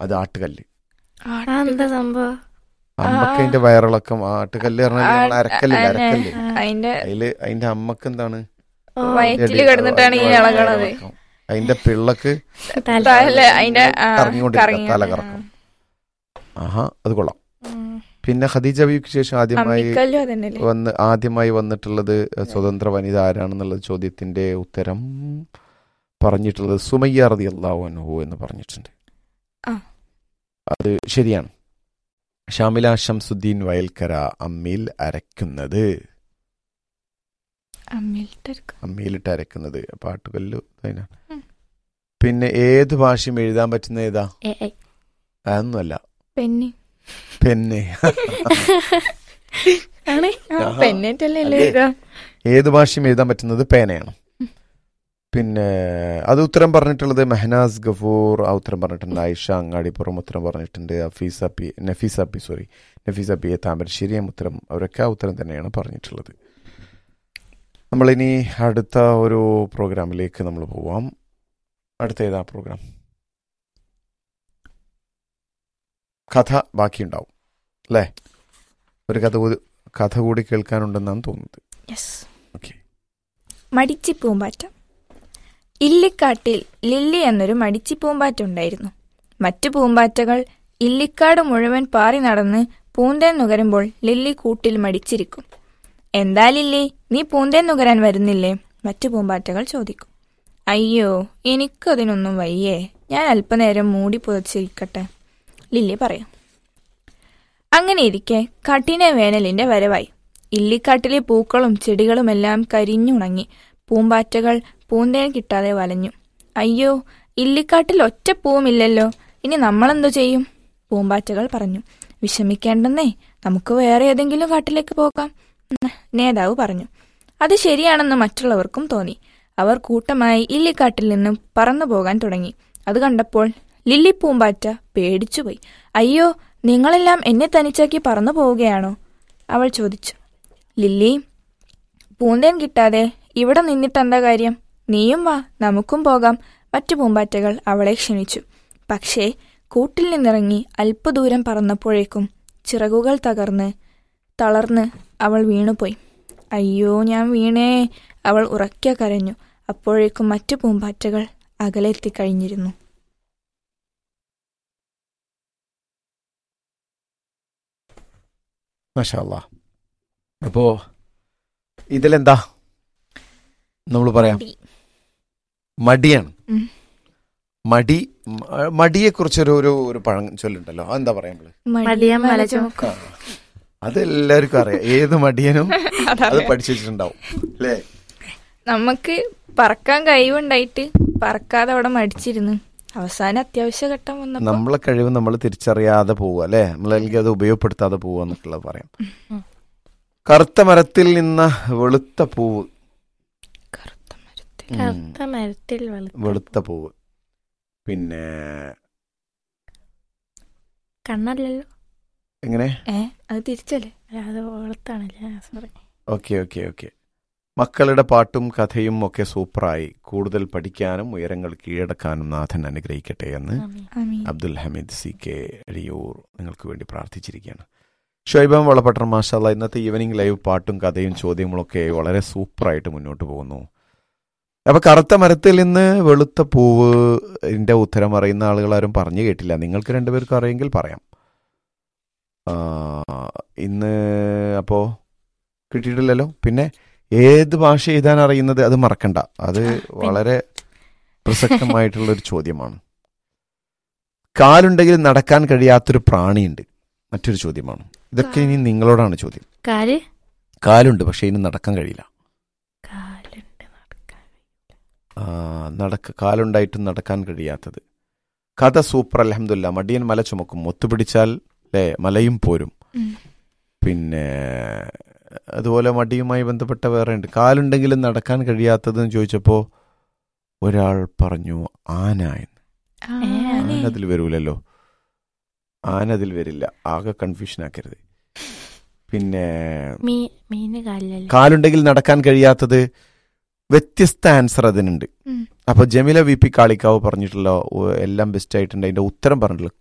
അത് ആട്ടുകല്ല് ആ, എന്താ സംഭവം അമ്മക്ക് അതിന്റെ വയറിളക്കം ആട്ടുകല്ല് പറഞ്ഞാൽ നമ്മളെ അരക്കല്ലില്ല അരക്കല്ല് അതിന്റെ അതില് അതിന്റെ അമ്മക്ക് എന്താണ് ഓ, വയറ്റില് കിടന്നിട്ടാണ് ഈ ഇളകണത് വയറിളക്കം. അതിന്റെ പിള്ളക്ക് തല. തല അതിന്റെ ആ, കറങ്ങിക്കൊണ്ടിരിക്കുക കറങ്ങി തല കറക്കം ആഹാ അത് കൊള്ളാം ഉം. പിന്നെ ഖദീജ ബീവിക്ക് ശേഷം ആദ്യമായി അമ്മിക്കല്ലും അതന്നെയല്ലേ വന്ന് ആദ്യമായി വന്നിട്ടുള്ളത് സ്വതന്ത്ര വനിത ആരാണെന്നുള്ള ചോദ്യത്തിന്റെ ഉത്തരം പറഞ്ഞിട്ടുള്ളത് സുമയ്യ റതി അള്ളാഹു എന്ന് പറഞ്ഞിട്ടുണ്ട് ആ. അത് ശരിയാണ് ഷാമില ഷംസുദ്ദീൻ വയൽക്കര അമ്മിൽ അരക്കുന്നത് അമ്മിയിലിട്ടെടുക്കും അമ്മിയിലിട്ട് അരക്കുന്നത് പാട്ടുകല്ലു അതിനാ. ഉം. പിന്നെ ഏത് ഭാഷയും എഴുതാൻ പറ്റുന്ന ഏതാ ഏ, ഏ. അതൊന്നുമല്ല പെന്നി പെന്നെ ആണ് ആഹാ. പെന്നിട്ടല്ലേ അല്ലേ? എഴുതുക ഏത് ഭാഷയും എഴുതാൻ പറ്റുന്നത് പേനയാണ് പിന്നെ അത് ഉത്തരം പറഞ്ഞിട്ടുള്ളത് മെഹനാസ് ഗഫൂർ ആ ഉത്തരം പറഞ്ഞിട്ടുണ്ട് ആയിഷ അങ്ങാടിപ്പുറം ഉത്തരം പറഞ്ഞിട്ടുണ്ട് Afeesa P Nafeesa P sorry Nafeesa P A Thamarassery M ഉത്തരം അവരൊക്കെ ആ ഉത്തരം തന്നെയാണ് പറഞ്ഞിട്ടുള്ളത് നമ്മളിനി അടുത്ത ഒരു പ്രോഗ്രാമിലേക്ക് നമ്മൾ പോവാം അടുത്ത ഏതാ പ്രോഗ്രാം കഥ ബാക്കിയുണ്ടാവും അല്ലേ ഒരു കഥ കൂടി- കഥ കൂടി കേൾക്കാനുണ്ടെന്നാണ് തോന്നുന്നത് യെസ് ഓക്കെ മടിച്ചി പൂമ്പാറ്റ ഇല്ലിക്കാട്ടിൽ ലില്ലി എന്നൊരു മടിച്ചി പൂമ്പാറ്റ ഉണ്ടായിരുന്നു മറ്റു പൂമ്പാറ്റകൾ ഇല്ലിക്കാട് മുഴുവൻ പാറി നടന്ന് പൂന്തേൻ നുകരുമ്പോൾ ലില്ലി കൂട്ടിൽ മടിച്ചിരിക്കും എന്താ ലില്ലി നീ പൂന്തേൻ നുകരാൻ വരുന്നില്ലേ മറ്റു പൂമ്പാറ്റകൾ ചോദിക്കും അയ്യോ എനിക്കതിനൊന്നും വയ്യേ ഞാൻ അല്പനേരം മൂടി പുതച്ചിരിക്കട്ടെ ലില്ലി പറയും അങ്ങനെ ഇരിക്കെ കഠിന വേനലിന്റെ വരവായി ഇല്ലിക്കാട്ടിലെ പൂക്കളും ചെടികളുമെല്ലാം കരിഞ്ഞുണങ്ങി പൂമ്പാറ്റകൾ പൂന്തേൻ കിട്ടാതെ വലഞ്ഞു അയ്യോ ഇല്ലിക്കാട്ടിൽ ഒറ്റ പൂവുമില്ലല്ലോ ഇനി നമ്മളെന്തു ചെയ്യും പൂമ്പാറ്റകൾ പറഞ്ഞു വിഷമിക്കേണ്ടെന്നേ നമുക്ക് വേറെ ഏതെങ്കിലും കാട്ടിലേക്ക് പോകാം ഉം, നേതാവ് പറഞ്ഞു അത് ശരിയാണെന്ന് മറ്റുള്ളവർക്കും തോന്നി അവർ കൂട്ടമായി ഇല്ലിക്കാട്ടിൽ നിന്നും പറന്നു പോകാൻ തുടങ്ങി അത് കണ്ടപ്പോൾ ലില്ലി പൂമ്പാറ്റ പേടിച്ചുപോയി അയ്യോ നിങ്ങളെല്ലാം എന്നെ തനിച്ചാക്കി പറന്നു പോവുകയാണോ അവൾ ചോദിച്ചു ലില്ലി പൂന്തേൻ കിട്ടാതെ ഇവിടെ നിന്നിട്ടെന്താ കാര്യം നീയും വാ നമുക്കും പോകാം മറ്റു പൂമ്പാറ്റകൾ അവളെ ക്ഷണിച്ചു പക്ഷേ കൂട്ടിൽ നിന്നിറങ്ങി അല്പദൂരം പറന്നപ്പോഴേക്കും ചിറകുകൾ തകർന്ന് തളർന്ന് അവൾ വീണുപോയി അയ്യോ ഞാൻ വീണേ അവൾ ഉറക്കെ കരഞ്ഞു അപ്പോഴേക്കും മറ്റു പൂമ്പാറ്റകൾ അകലെത്തിക്കഴിഞ്ഞിരുന്നു മഷാല്ല അപ്പോ ഇതിലെന്താ നമ്മൾ പറയാം മടിയാണ് ഉം. മടി മടിയെ കുറിച്ചൊരു ഒരു ഒരു പഴം ചൊല്ലുണ്ടല്ലോ അതെന്താ പറയാ നമ്മള് മടിയൻ മല ചുമക്കും. അത് എല്ലാവർക്കും അറിയാം ഏത് മടിയനും അത് അതറിയാം. പഠിച്ചു വെച്ചിട്ടുണ്ടാവും അല്ലേ നമുക്ക് പറക്കാൻ കഴിവുണ്ടായിട്ട് പറക്കാതെ അവിടെ മടിച്ചിരുന്നു അവസാനം അത്യാവശ്യ ഘട്ടം വന്നപ്പോ നമ്മളെ കഴിവ് നമ്മൾ തിരിച്ചറിയാതെ പോവുക അല്ലേ നമ്മളെങ്കിൽ അത് ഉപയോഗപ്പെടുത്താതെ പോവുക എന്നൊക്കെയുള്ളത് പറയാം കറുത്ത മരത്തിൽ നിന്ന് വെളുത്ത പൂവ് കറുത്ത മരത്തിൽ ഉം. കറുത്ത മരത്തിൽ വെളുത്ത വെളുത്ത പൂവ് പിന്നെ കണ്ണല്ലല്ലോ എങ്ങനെ ഏ അത് തിരിച്ചല്ലേ അല്ല, അത് വെളുത്താണല്ലേ സോറി ഓക്കെ ഓക്കെ ഓക്കെ മക്കളുടെ പാട്ടും കഥയും ഒക്കെ സൂപ്പറായി കൂടുതൽ പഠിക്കാനും ഉയരങ്ങൾ കീഴടക്കാനും നാഥൻ അനുഗ്രഹിക്കട്ടെ എന്ന് ആമീൻ. അബ്ദുൽ ഹമീദ് സി കെ അഴിയൂർ നിങ്ങൾക്ക് വേണ്ടി പ്രാർത്ഥിച്ചിരിക്കുകയാണ് ഷൊയ്ബം വളപട്ടണം മാഷാല്ല ഇന്നത്തെ ഈവനിങ് ലൈവ് പാട്ടും കഥയും ചോദ്യങ്ങളൊക്കെ വളരെ സൂപ്പറായിട്ട് മുന്നോട്ട് പോകുന്നു അപ്പൊ കറുത്ത മരത്തിൽ നിന്ന് വെളുത്ത പൂവ് ന്റെ ഉത്തരം അറിയുന്ന ആളുകൾ ആരും പറഞ്ഞു കേട്ടില്ല നിങ്ങൾക്ക് രണ്ടുപേർക്കും അറിയെങ്കിൽ പറയാം ആ, ഇന്ന് അപ്പോ കിട്ടിയിട്ടില്ലല്ലോ പിന്നെ ഏത് ഭാഷ എഴുതാൻ അറിയുന്നത് അത് മറക്കണ്ട അത് വളരെ പ്രസക്തമായിട്ടുള്ള ഒരു ചോദ്യമാണ് കാലുണ്ടെങ്കിൽ നടക്കാൻ കഴിയാത്തൊരു പ്രാണിയുണ്ട് മറ്റൊരു ചോദ്യമാണ് ഇതൊക്കെ ഇനി നിങ്ങളോടാണ് ചോദ്യം കാല് കാലുണ്ട് പക്ഷെ ഇനി നടക്കാൻ കഴിയില്ല കാലുണ്ട് നടക്കാൻ ആ, നടക്ക കാലുണ്ടായിട്ടും നടക്കാൻ കഴിയാത്തത് കഥ സൂപ്പർ അലഹമില്ല മടിയൻ മല ചുമക്കും ഒത്തുപിടിച്ചാൽ അല്ലേ മലയും പോരും ഉം. പിന്നെ അതുപോലെ മടിയുമായി ബന്ധപ്പെട്ട വേറെ ഉണ്ട് കാലുണ്ടെങ്കിലും നടക്കാൻ കഴിയാത്തതെന്ന് ചോദിച്ചപ്പോൾ ഒരാൾ പറഞ്ഞു ആന എന്ന് ആ, ഏ, ആനേ. ആന അതിൽ വരൂലല്ലോ ആന അതിൽ വരില്ല ആകെ കൺഫ്യൂഷൻ ആക്കരുത് പിന്നെ മീ മീന് കാലിലല്ലേ കാലുണ്ടെങ്കിൽ നടക്കാൻ കഴിയാത്തത് വ്യത്യസ്ത ആൻസർ അതിനുണ്ട് ഉം. അപ്പൊ ജമില വി പി കാളിക്കാവ് പറഞ്ഞിട്ടുള്ള ഓ, എല്ലാം ബെസ്റ്റ് ആയിട്ടുണ്ട് അതിന്റെ ഉത്തരം പറഞ്ഞിട്ടുള്ള